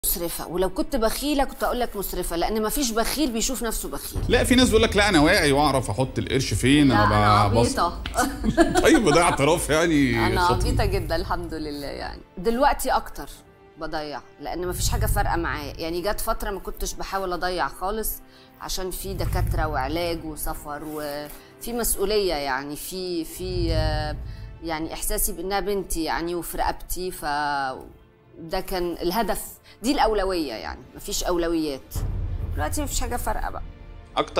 مسرفه ولو كنت بخيله كنت اقول لك مسرفه لان مفيش بخيل بيشوف نفسه بخيل لا في ناس بيقول لك لا انا واعي واعرف احط القرش فين لا انا ببص- عبيطه طيب ده اعتراف يعني انا خطير. عبيطه جدا الحمد لله يعني دلوقتي اكتر بضيع لان مفيش حاجه فارقه معايا يعني جت فتره ما كنتش بحاول اضيع خالص عشان في دكاتره وعلاج وسفر وفي مسؤوليه يعني في في آه، يعني احساسي بانها بنتي يعني وفي رقبتي ف ده كان الهدف دي الاولويه يعني مفيش اولويات دلوقتي مفيش حاجه فارقه بقى